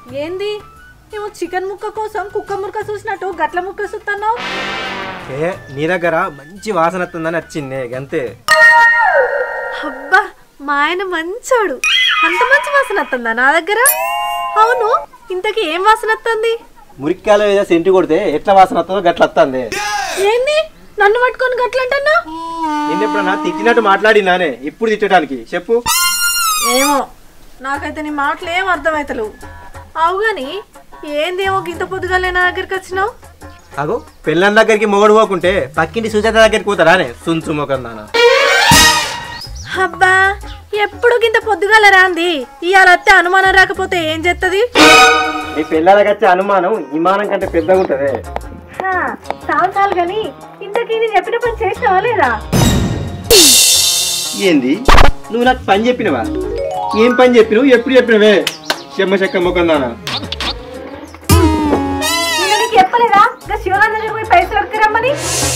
ఏంది ఏమో చికెన్ ముక్క కోసం కుక్క ముక్క చూసినట్టు గట్ల ముక్క చూస్తున్నావు ఏ నీ దగ్గర మంచి వాసన వస్తుందని వచ్చింది అంతే అబ్బా మా ఆయన మంచోడు అంత మంచి వాసన వస్తుందా నా దగ్గర అవును ఇంతకీ ఏం వాసన వస్తుంది మురిక్కాయలు ఏదో సెంటు కొడితే ఎట్లా వాసన వస్తుందో గట్ల వస్తుంది ఏంది నన్ను పట్టుకొని గట్లంటన్నా నిన్న ఎప్పుడన్నా తిట్టినట్టు మాట్లాడినానే ఇప్పుడు తిట్టడానికి చెప్పు ఏమో నాకైతే నీ మాటలు ఏం అర్థమవుతలేవు అవు గాని ఏందేమో గింత పొద్దుగాలే నా దగ్గరికి వచ్చినావు అగో పెళ్ళం దగ్గరికి మొగడు పోకుంటే పక్కింటి సుజాత దగ్గరికి పోతాడానే సుంచు మొఖం దానా అబ్బా ఎప్పుడు గింత పొద్దుగాల రాంది ఇవాళ వస్తే అనుమానం రాకపోతే ఏం చేస్తుంది నీ పిల్లలకి వచ్చే అనుమానం విమానం కంటే పెద్దగా ఉంటదే చాలు చాలు గాని ఇంతకీ నేను చెప్పిన పని చేసినావా లేదా ఏంది నువ్వు నాకు పని చెప్పినవా ఏం పని చెప్పినవు ఎప్పుడు చెప్పినవే చెమ్మ చెక్క మొఖం దానా నేను నీకు చెప్పలేదా ఇంకా శివరాజ్ దగ్గర పోయి పైసలు అడగరమ్మని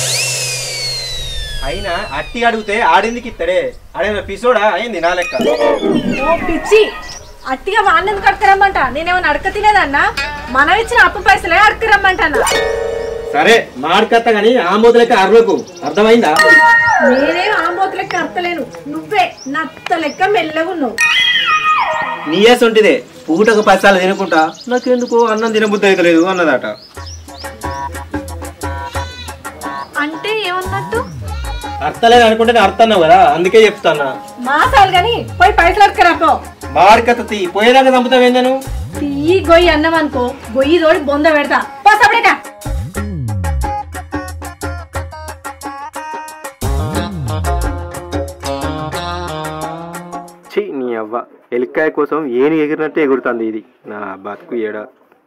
అయినా అట్టి అడిగితే ఆడిందికి ఇస్తాడే ఆడేదో పిసోడా అయింది నా లెక్క ఓ పిచ్చి అట్టిగా వాడినందుకు అడకరమ్మంట నేనేమైనా అడక తినేదన్నా మనం ఇచ్చిన అప్పు పైసలే అడకరమ్మంటానా సరే మాడికత్త గాని ఆ మూతలకి అరవకు అర్థమైందా నేనేం ఆంబోతు లెక్క అర్థలేను నువ్వే నత్త లెక్క మెల్లగున్నావు నీయస్ ఉంటిదే పూటకు పైసలు తినకుండా నాకెందుకు అన్నం తినబుద్ధి అవుతలేదు అన్నదట అంటే ఏమన్నట్టు అర్థలేదు అనుకుంటే నేను అర్థన్నావు కదా అందుకే చెప్తానా మాసాలు గాని పోయి పైసలు అడకరాపో మాడికత్త తీ పోయేదాకా చంపుతావేందను తీయి గొయ్యి అన్నం అనుకో గొయ్యి తోడి బొంద పెడతా పోసపడేక ఛీ నీ అవ్వ ఎలికాయ కోసం ఏని ఎగిరినట్టే ఎగురుతుంది ఇది నా బతుకు ఏడా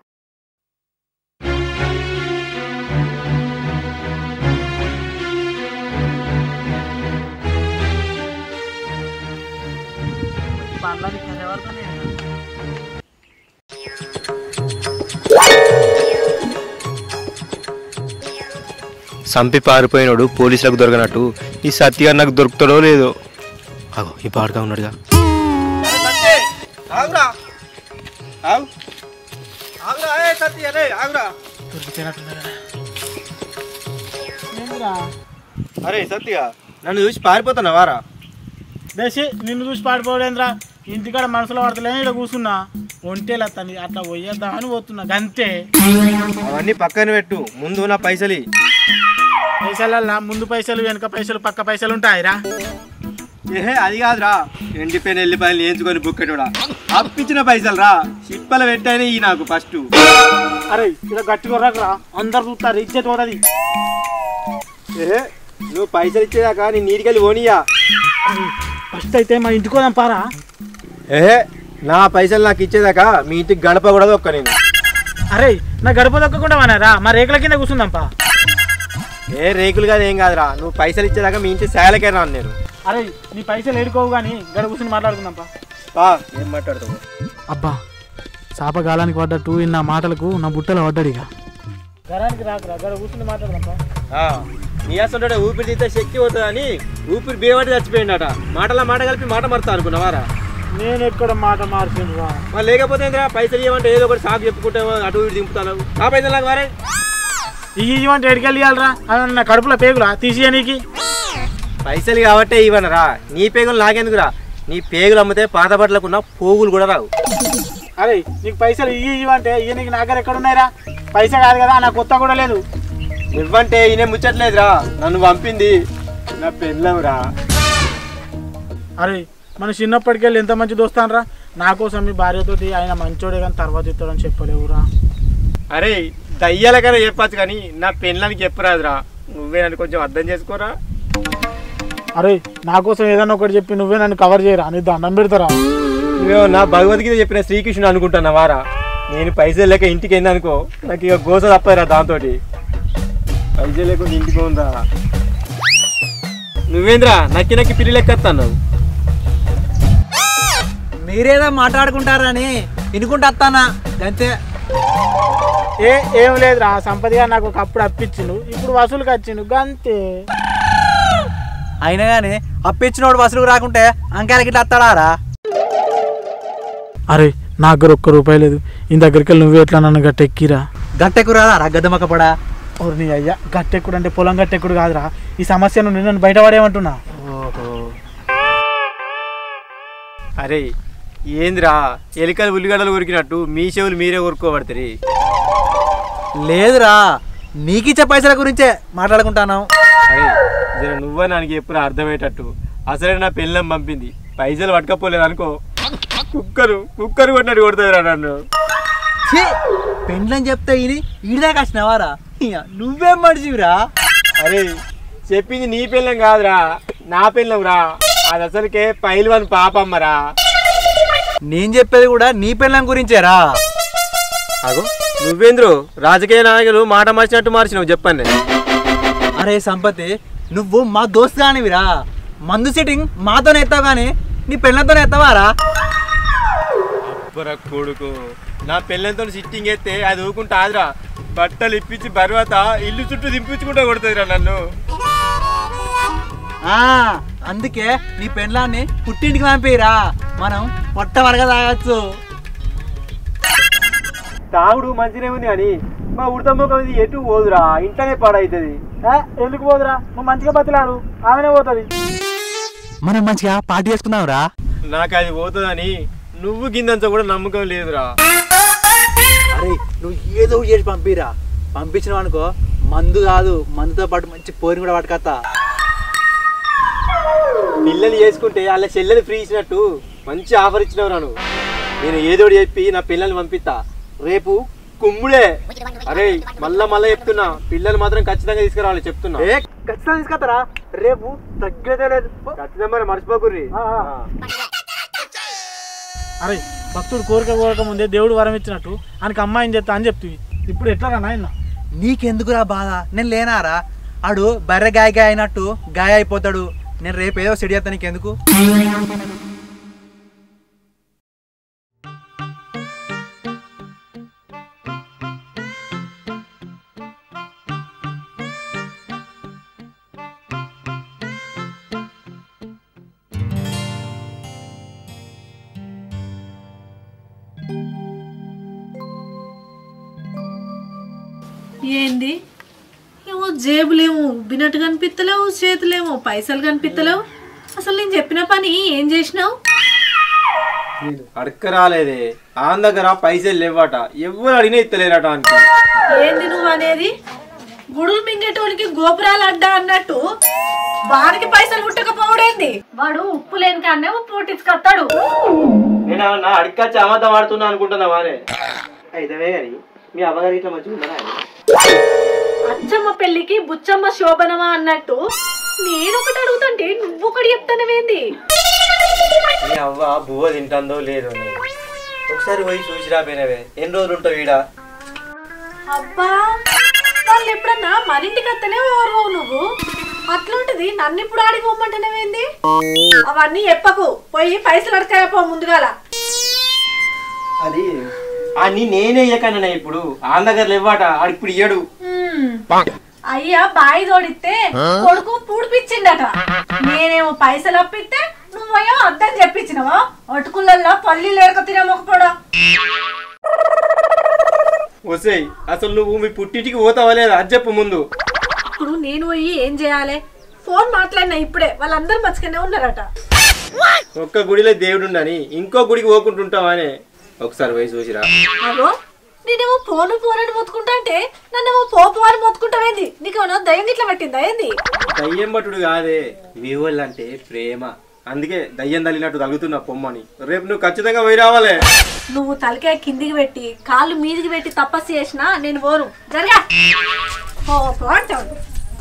సంపి పారిపోయినాడు పోలీసులకు దొరకనట్టు ఈ సత్య నాకు దొరుకుతాడో లేదో అగో ఈ పాడుగా ఉన్నాడుగా ఆగురా ఆగు ఆగురా ఏ సత్య రే ఆగురా అరే సత్య నన్ను చూసి పారిపోతున్నావారా దేశి నిన్ను చూసి పాడిపోవడేంద్రా ఇంటికాడ మనసులో పడతలేని ఇక్కడ కూర్చున్నా ఒంటేలు అత్తని అట్లా పోయేద్దామని పోతున్నా గంతే అవన్నీ పక్కన పెట్టు ముందు నా పైసలి పైసలల్లా ముందు పైసలు వెనక పైసలు పక్క పైసలు ఉంటాయిరా ఏహే అది కాదురా ఎండిపోయిన ఎల్లిపాయలు వేయించుకొని బుక్కెటోడా అప్పించిన పైసలు రా చిప్పలు పెట్టానే ఈ నాకు ఫస్ట్ అరే ఇక్కడ గట్టిగా రాకరా అందరు చూస్తారు ఇచ్చేది పోతుంది ఏహే నువ్వు పైసలు ఇచ్చేదాకా నీ నీటికెళ్ళి పోనీయా ఫస్ట్ అయితే మా ఇంటికి పోదాం పారా ఏహే నా పైసలు నాకు ఇచ్చేదాకా మీ ఇంటికి గడప కూడా ఒక్క నేను అరే నా గడప దొక్కకుండా వనారా మా రేకుల కింద కూర్చుందాంపా ఏ రేకులు కాదు ఏం కాదురా నువ్వు పైసలు ఇచ్చేదాకా మీ ఇంటి శాలకే రాను నేను అరే నీ పైసలు ఏడుకోవు కానీ గడ కూర్చుని మాట్లాడుకుందాంపా పా ఏం మాట్లాడతావు అబ్బా చాప గాలానికి పడ్డట్టు నా మాటలకు నా బుట్టలో పడ్డాడు ఇక గరానికి రాకురా గడ కూర్చుని మాట్లాడదాంపా నీ అసలు ఊపిరి తీస్తే శక్తి పోతుందని ఊపిరి బేవాటి చచ్చిపోయిందట మాటల మాట కలిపి మాట మరుతా అనుకున్నావారా నేను ఎక్కడ మాట మార్చిండ్రా మరి లేకపోతే ఏందిరా పైసలు ఇవ్వమంటే ఏదో ఒకటి సాగు చెప్పుకుంటే అటు ఇటు దింపుతాను ఆ పైసలు నాకు వారే ఇవి ఇవ్వంటే ఎడికెళ్ళి ఇవ్వాలరా అవి నా కడుపులో పేగులా తీసియనీకి పైసలు కాబట్టే ఇవ్వనరా నీ పేగులు నాకెందుకురా నీ పేగులు అమ్మితే పాత బట్టలకున్న పోగులు కూడా రావు అరే నీకు పైసలు ఇవి ఇవ్వంటే ఇవి నీకు నా దగ్గర ఎక్కడ ఉన్నాయిరా పైసా కాదు కదా నా కొత్త కూడా లేదు నువ్వంటే ఈయన ముచ్చట్లేదురా నన్ను పంపింది నా పెళ్ళంరా అరే మన చిన్నప్పటికెళ్ళి ఎంత మంచి దోస్తానరా నా కోసం మీ భార్యతోటి ఆయన మంచోడే కానీ తర్వాత ఇస్తాడని చెప్పలేవురా అరే దయ్యాలకైనా చెప్పచ్చు కానీ నా పెళ్ళానికి చెప్పరాదురా నువ్వే నన్ను కొంచెం అర్థం చేసుకోరా అరే నా కోసం ఏదైనా ఒకటి చెప్పి నువ్వే నన్ను కవర్ చేయరా నీ దండం పెడతారా నువ్వేమో నా భగవద్గీత చెప్పిన శ్రీకృష్ణుడు అనుకుంటున్నా వారా నేను పైసలు లేక ఇంటికి వెళ్ళి అనుకో నాకు ఇక గోస తప్పదురా దాంతో పైసలు లేకుండా ఇంటికి ఉందా నువ్వేంద్రా నక్కి నక్కి పిల్లి లెక్క వస్తున్నావు మీరేదో మాట్లాడుకుంటారని వినుకుంటా వస్తానా అంతే ఏ ఏం లేదురా సంపదిగా నాకు ఒకప్పుడు అప్పించిండు ఇప్పుడు వసూలుకి వచ్చిండు గంతే అయినా కానీ అప్పించినోడు వసూలు రాకుంటే అంకాలకి ఇట్లా వస్తాడారా అరే నా దగ్గర ఒక్క రూపాయి లేదు ఈ దగ్గరికి వెళ్ళి నువ్వే ఎట్లా నన్ను గట్టెక్కిరా గట్టెకు రాదా రా గద్దమక్క పడా ఓరి నీ అయ్యా గట్టెక్కుడు అంటే పొలం గట్టెక్కుడు కాదురా ఈ సమస్య నుండి నన్ను బయటపడేమంటున్నా ఓహో అరే ఏందిరా ఎలికలు ఉల్లిగడ్డలు కొరికినట్టు మీ చెవులు మీరే కొరుక్కోబడతారు లేదురా నీకిచ్చే పైసల గురించే మాట్లాడుకుంటాను అరే జర నువ్వే నాకు ఎప్పుడు అర్థమయ్యేటట్టు అసలే నా పెళ్ళం పంపింది పైసలు పట్టుకపోలేదు అనుకో కుక్కరు కుక్కరు కొట్టినట్టు కొడుతుందిరా నన్ను ఛీ పెండ్లని చెప్తే ఇది ఈడిదాకా వచ్చినావారా ఇయ్య, నువ్వేం మడిచివిరా అరే చెప్పింది నీ పెళ్ళం కాదురా నా పెళ్ళం రా అది అసలుకే పైల్వన్ పాపమ్మరా నేను చెప్పేది కూడా నీ పెళ్ళం గురించేరా అగో నువ్వేంద్రు రాజకీయ నాయకులు మాట మార్చినట్టు మార్చినావు చెప్పండి అరే సంపతి నువ్వు మా దోస్త్ కానివిరా మందు సిట్టింగ్ మాతోనే ఎత్తావు కానీ నీ పెళ్ళంతోనే ఎత్తావారా అబ్బరా కొడుకు నా పెళ్ళంతో సిట్టింగ్ ఎత్తే అది ఊకుంటా ఆదిరా బట్టలు ఇప్పించి తర్వాత ఇల్లు చుట్టూ దింపించుకుంటా కొడుతుందిరా నన్ను ఆ, అందుకే నీ పెళ్ళాన్ని పుట్టింటికి పంపిరా మనం పొట్ట వరగా తాగొచ్చు తాగుడు మంచినే ఉంది కానీ మా ఉడతమ్మకం ఇది ఎటు పోదురా ఇంట్లోనే పాడవుతుంది ఏ, ఎందుకు పోదురా నువ్వు మంచిగా బతిలాడు ఆమెనే పోతుంది మనం మంచిగా పార్టీ చేసుకుందాంరా నాకు అది పోతుందని నువ్వు గిందంతా కూడా నమ్మకం లేదురా అరే నువ్వు ఏదో ఒకటి చేసి పంపిరా పంపించినావు అనుకో మందు కాదు మందుతో పాటు మంచి పోరిని కూడా పట్టుకొస్తా పిల్లలు చేసుకుంటే అలా చెల్లెలు ఫ్రీ ఇచ్చినట్టు మంచి ఆఫర్ ఇచ్చినవురా నువ్వు నేను ఏదో ఒకటి చెప్పి నా పిల్లల్ని పంపిస్తా రేపు కుమ్ముడే అరే మళ్ళా మళ్ళా చెప్తున్నా పిల్లలు మాత్రం ఖచ్చితంగా తీసుకురావాలి చెప్తున్నా ఏ ఖచ్చితంగా తీసుకొస్తారా రేపు తగ్గేదే లేదు ఖచ్చితంగా మరి మర్చిపోకుర్రి ఆ, ఆ. అరే భక్తుడు కోరిక కోరక ముందే దేవుడు వరం ఇచ్చినట్టు ఆయనకి అమ్మాయిని చెప్తా అని చెప్తుంది ఇప్పుడు ఎట్లా రా నాయన నీకెందుకురా బాధ నేను లేనారా ఆడు బర్రె గాయ గాయ అయినట్టు గాయ అయిపోతాడు నేను రేపు ఏదో సెడి చేస్తా నీకెందుకు ఏంది ఏమో జేబులేమో ఉబ్బినట్టు కనిపిస్తలేవు చేతులేమో పైసలు కనిపిస్తలేవు అసలు నేను చెప్పిన పని ఏం చేసినావు అడక్క రాలేదే ఆన్ దగ్గర పైసలు లేవట ఎవరు అడిగినా ఇస్తలేరట అని ఏంది నువ్వు అనేది గుడులు మింగేటోనికి గోపురాలు అడ్డా అన్నట్టు వానికి పైసలు పుట్టకపోవడేంది వాడు ఉప్పు లేని కన్నా ఉప్పు పుట్టించుకొస్తాడు నేను నా అడిగచ్చి అబద్ధం ఆడుతున్నా అనుకుంటున్నా వారే అయితే కానీ మీ అమ్మగారు ఇట్లా మంచిగా ఉన్నారా అచ్చమ్మ పెళ్లికి బుచ్చమ్మ శోభనమా అన్నట్టు నేను ఒకటి అడుగుతుంటే నువ్వు ఒకటి చెప్తానవేంది మీ అవ్వ బువ్వ తింటుందో లేదో అని. ఒకసారి పోయి చూసి రాపోయినవే ఎన్ని రోజులు ఉంటావు ఈడ అబ్బా వాళ్ళు ఎప్పుడన్నా మన ఇంటికి వస్తేనే ఓర్వో నువ్వు అట్లుంటది నన్ను ఇప్పుడు ఆడికి పోమ్మంటున్నావేంది అవన్నీ చెప్పకు పోయి పైసలు అడకాయపో ముందుగాల అది అని నేనే ఇయ్యకన్నా ఇప్పుడు ఆన్ దగ్గర లేవాట ఆడు ఇప్పుడు ఇయ్యడు అయ్యా బాయి తోడిస్తే కొడుకు పూడిపిచ్చిండట నేనేమో పైసలు అప్పిస్తే నువ్వేమో అద్దం చెప్పించినవా అటుకులల్లో పల్లి లేక తినమొకపోడా వసేయ్ అసలు నువ్వు మీ పుట్టింటికి పోతావా లేదా అది చెప్పు ముందు ఇప్పుడు నేను పోయి ఏం చేయాలి ఫోన్ మాట్లాడినా ఇప్పుడే వాళ్ళందరూ మంచిగానే ఉన్నారట ఒక్క గుడిలో దేవుడు ఉండని ఇంకో గుడికి పోకుంటుంటావానే ఒకసారి పోయి చూసిరా అగో నేనేమో ఫోను ఫోన్ మొత్తుకుంటా అంటే నన్నేమో పోపు అని మొత్తుకుంటావేంది నీకేమన్నా దయ్యం ఇట్లా పట్టిందా ఏంది దయ్యం బట్టుడు కాదే మీ అంటే ప్రేమ అందుకే దయ్యం తల్లినట్టు తగులుతున్నా పొమ్మని రేపు నువ్వు ఖచ్చితంగా పోయి రావాలే నువ్వు తలకాయ కిందికి పెట్టి కాళ్ళు మీదికి పెట్టి తపస్సు చేసినా నేను పోను జరగా ఓ బాగుంటావు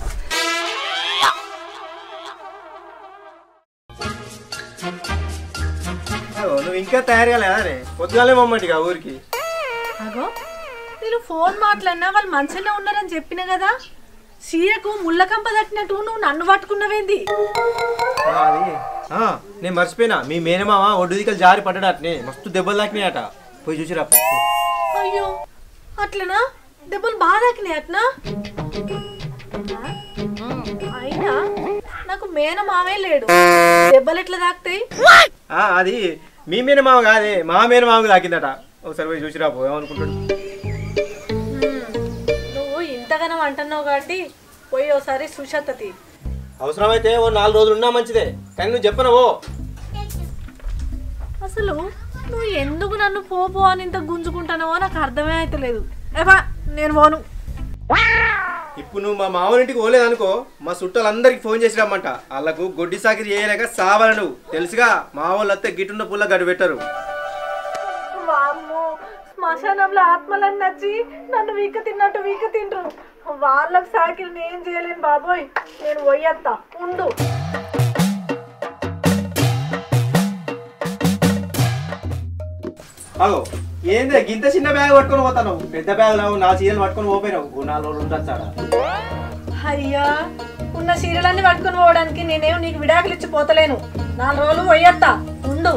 ఓ, నువ్వు ఇంకా తయారు కాలేదా రే పొద్దుగాలే పొమ్మంటిగా ఊరికి అగో నేను ఫోన్ మాట్లాడినా వాళ్ళు మంచిగానే ఉన్నారని చెప్పిన కదా చీరకు ముళ్ళకంప తట్టినట్టు నువ్వు నన్ను పట్టుకున్నవేంది ఆ, అది ఆ, నేను మర్చిపోయినా మీ మేనమామ ఒడ్డు దిక్కలు జారి పడ్డాడు అట్నే మస్తు దెబ్బలు తాకినాయట పోయి చూసిరా పో. అయ్యో అట్లనా దెబ్బలు బాగా తాకినాయి అట్నా అయినా నాకు మేన మామే లేడు దెబ్బలు ఎట్లా తాకుతాయి ఆ, అది మీ మీద మామ కాదే మా మీద మామకు తాకిందట ఒకసారి పోయి చూసిరా పో ఏమనుకుంటాడు నువ్వు ఇంతగానం అంటున్నావు కాబట్టి పోయి ఒకసారి సుషాతతి అవసరమైతే ఓ నాలుగు రోజులు ఉన్నా మంచిదే కానీ నువ్వు చెప్పనవో అసలు నువ్వు ఎందుకు నన్ను పో పో అని ఇంత గుంజుకుంటానో నాకు అర్థమే అయితలేదు ఏవా నేను పోను ఇప్పుడు నువ్వు మా మామూలింటికి పోలేదనుకో మా చుట్టాలందరికి ఫోన్ చేసి రమ్మంట వాళ్ళకు గొడ్డి సాకిరి చేయలేక సావాలి నువ్వు తెలుసుగా మా వాళ్ళు వస్తే గిట్టున్న పుల్ల గడ్డు పెట్టరు వామ్మో శ్మశానంలో ఆత్మలని నచ్చి నన్ను వీక తిన్నట్టు వీక తింటారు వాళ్ళకి సాకిలు నేను చేయలేను బాబోయ్ నేను పోయేత్తా ఉండు అగో ఏందే గింత చిన్న బ్యాగ్ పట్టుకొని పోతాను పెద్ద బ్యాగ్ రావు నా చీరలు పట్టుకొని పోపోయినావు ఓ నాలుగు రోజులు ఉండొచ్చాడా అయ్యా ఉన్న చీరలన్నీ పట్టుకొని పోవడానికి నేనేం నీకు విడాకులు ఇచ్చి పోతలేను నాలుగు రోజులు పోయేత్తా ఉండు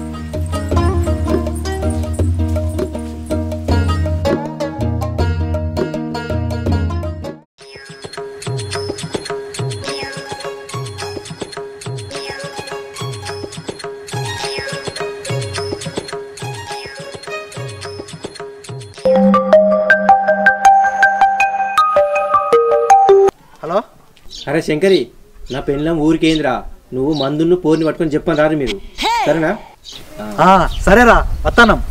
హలో అరే శంకరి నా పెళ్ళం ఊరికేంద్రా నువ్వు మందును పోరిని పట్టుకొని చెప్పని రారు మీరు సరేనా ఆ, సరేరా వస్తానం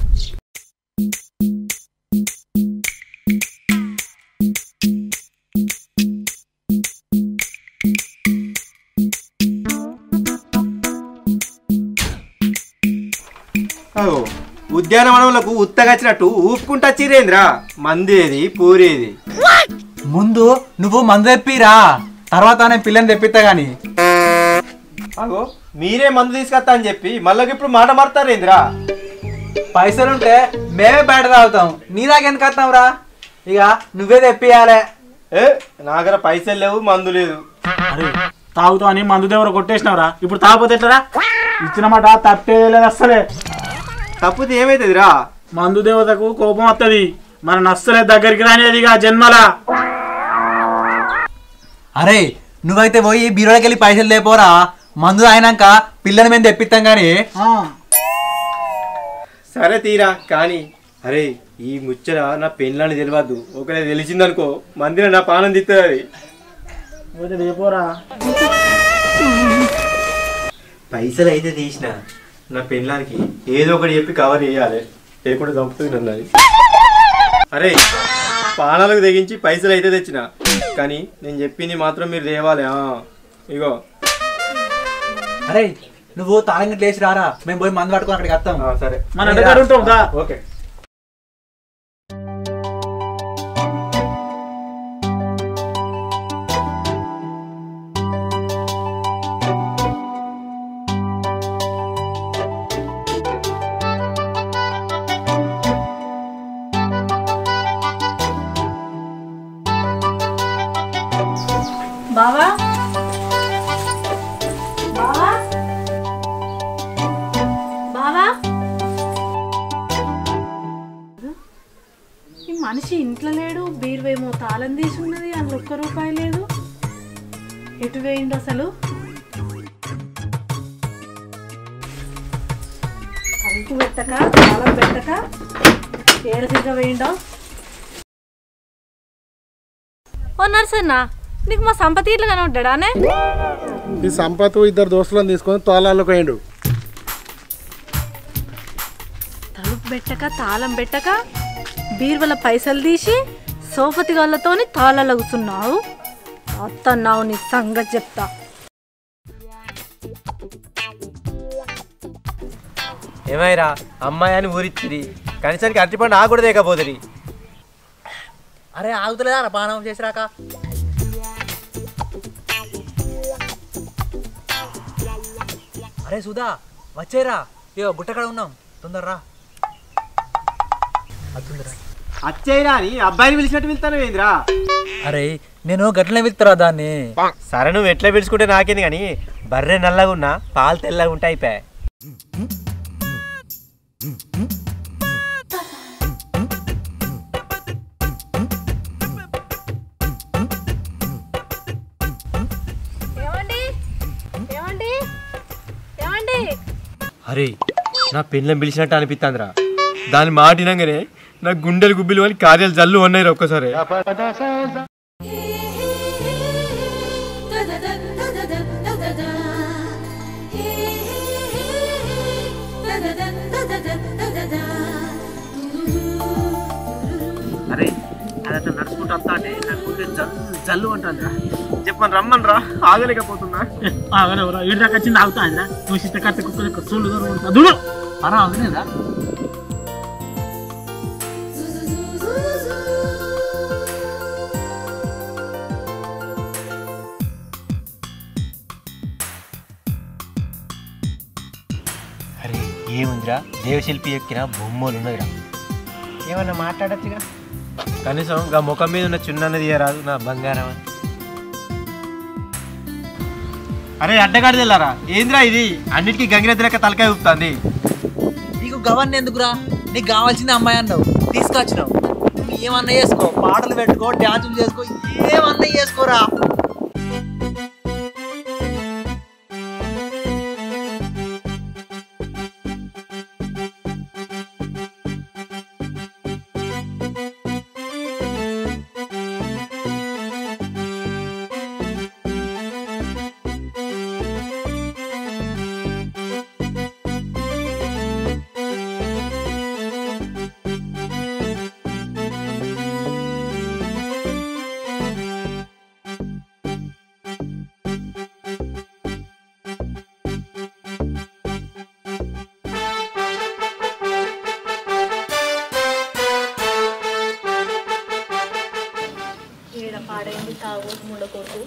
అగో ఉద్యానవనంలకు ఉత్తగచ్చినట్టు ఊపుకుంటా చీరేంద్రా మందేది పూరేది ముందు నువ్వు మందు తెప్పిరా తర్వాత నేను పిల్లని తెప్పిస్తా గాని అగో మీరే మందు తీసుకొస్తా అని చెప్పి మళ్ళీ ఇప్పుడు మాట మారుతారేంద్రా పైసలుంటే మేమే బయట తాగుతాం నీ దాకా ఎందుకు వస్తాం రా ఇక నువ్వే తెప్పియాలే ఏ నా దగ్గర పైసలు లేవు మందు లేదు అరే తాగుతావు అని మందు దేవర కొట్టేసినావురా ఇప్పుడు తాగపోతే ఎట్లరా ఇచ్చిన మాట తప్పేదే లేదు అస్సలే తప్పితే ఏమైతుందిరా మందు దేవతకు కోపం వస్తుంది మన నస్సలే దగ్గరికి రానేదిగా జన్మలా అరే నువ్వైతే పోయి బీరోకి వెళ్ళి పైసలు లేపోరా మందు అయినాక పిల్లని మేము తెప్పిస్తాం కానీ ఆ, సరే తీరా కానీ అరే ఈ ముచ్చట నా పెళ్ళని తెలియదు ఒకవేళ తెలిసిందనుకో మందిలో నా పానం తిస్తుంది అది పోతే రేపోరా పైసలు అయితే తీసిన నా పెళ్ళానికి ఏదో ఒకటి చెప్పి కవర్ చేయాలి లేకుండా చంపుతుంది నన్ను అది అరే పానాలకు తెగించి పైసలు అయితే తెచ్చిన కానీ నేను చెప్పింది మాత్రం మీరు తేవాలి ఆ. ఇగో అరే నువ్వు తాళం గిట్ల వేసి రారా మేము పోయి మందు పట్టుకొని అక్కడికి వస్తాం ఆ, సరే మన దగ్గర ఉంటాం దా ఓకే బావా బావా బావా ఈ మనిషి ఇంట్లో లేడు బీరువేమో తాళం తీసి ఉన్నది అందులో ఒక్క రూపాయి లేదు ఎటు వేయండి అసలు తలుపు పెట్టక తాళం పెట్టక ఏడదిగా వేయండో ఓ నర్సన్నా నీకు మా సంపతి ఇట్లా కనబడ్డానే ఈ సంపత్ ఇద్దరు దోస్తులను తీసుకొని తోలాలకు పోయిండు తలుపు పెట్టక తాళం పెట్టక బీరువల పైసలు తీసి సోఫతి గళ్ళతోని తాళాలు కూర్చున్నావు అత్తన్నావు నీ సంగతి చెప్తా ఏమైరా అమ్మాయి అని ఊరిచ్చిరి కనీసానికి అరటిపండు ఆ కూడా దేకపోతుంది అరే ఆగుతలేదా పానం చేసిరాక అరే సుధా వచ్చేరా ఇగో గుట్టకాడ ఉన్నాం తొందరరా అచ్చేరా అని అబ్బాయిని పిలిచినట్టు పిలుతాను ఏంద్రా అరే నేను గట్లనే వెళ్తారా దాన్ని సరే నువ్వు ఎట్లా పిలుచుకుంటే నాకేంది కానీ బర్రె నల్లగా ఉన్నా పాలు తెల్లగా ఉంటాయి అయిపోయా ఏమండి ఏమండి ఏమండి అరే నా పెళ్ళం పిలిచినట్టు అనిపిస్తుందిరా దాని మాటినంగానే నా గుండెలు గుబ్బిలు అని కార్యాలు జల్లు ఉన్నాయి ఒక్కసారి అరే అదట్లా నడుచుకుంటూ వస్తా అంటే నాకు గుండె జల్లు జల్లు అంటుందిరా చెప్పని రమ్మని రా ఆగలేకపోతున్నా ఆగలేవరా ఈడి దాకా వచ్చింది ఆగుతాందిరా నువ్వు చిత్త కత్తి కుక్క చూడు దూరం దూడు పరా అవుతుందా అరే ఏముందిరా దేవశిల్పి ఎక్కిన బొమ్మలు ఉన్నాయిరా ఏమన్నా మాట్లాడచ్చుగా కనీసం గా ముఖం మీద ఉన్న చిన్నది రాదు నా బంగారం అరే అడ్డగాడి తెల్లారా ఏంద్రా ఇది అన్నిటికీ గంగిరెద్దు లెక్క తలకాయ ఊపుతుంది నీకు గవర్న ఎందుకురా నీకు కావాల్సింది అమ్మాయి అన్నావు తీసుకొచ్చినావు నువ్వు ఏమన్నా చేసుకో పాటలు పెట్టుకో డ్యాన్సులు చేసుకో ఏమన్నా చేసుకోరా ఈడ పాడైంది తాగు ముండకొడుకు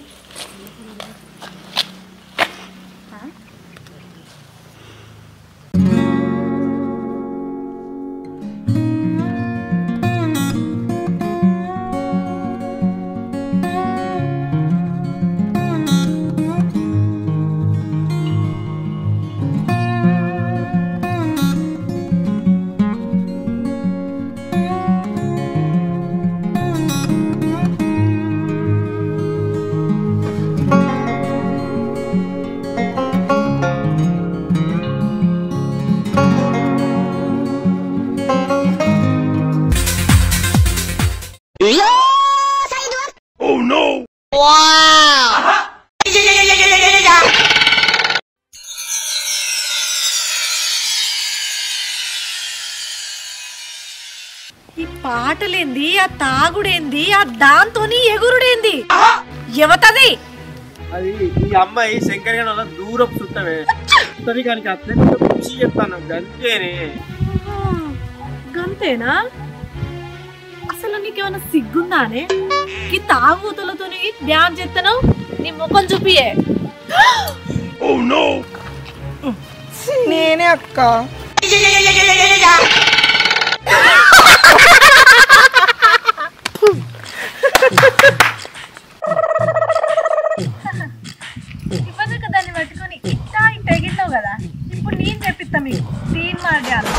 ఈ పాటలేంది ఆ తాగుడేంది ఆ దాంతోని ఎగురుడేంది ఎవతది అది ఈ అమ్మాయి శంకర్ గారి వల్ల దూరపు చుట్టమే సరే కానీ అట్లే పిచ్చి చెప్తాను గంతేనే గంతేనా అసలు నీకేమైనా సిగ్గుందానే ఈ తాగుతులతోని ధ్యాన్ చేస్తాను నీ ముఖం చూపియే నేనే అక్క ఇవ్వదాక దాన్ని పట్టుకొని ఇట్టా ఇంట ఎగిరినావు కదా ఇప్పుడు నేను చెప్పిస్తా మీకు దీని మార్గాలు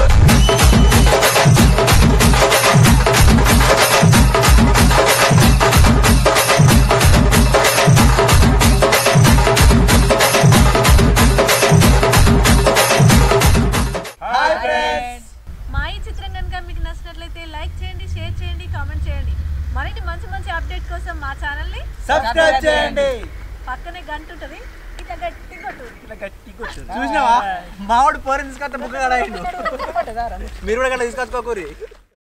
మా ఈ చిత్రం కనుక మీకు నచ్చినట్లయితే లైక్ చేయండి షేర్ చేయండి కామెంట్ చేయండి మరిన్ని మంచి మంచి అప్డేట్ కోసం మా ఛానల్ని సబ్స్క్రైబ్ చేయండి పక్కనే గంట ఉంటుంది ఇట్లా గట్టి కొట్టు చూసినావా మావాడు పోరిని తీసుకొస్తే బుక్క కడాయిండు మీరు కూడా గట్లా తీసుకొచ్చుకోకూరి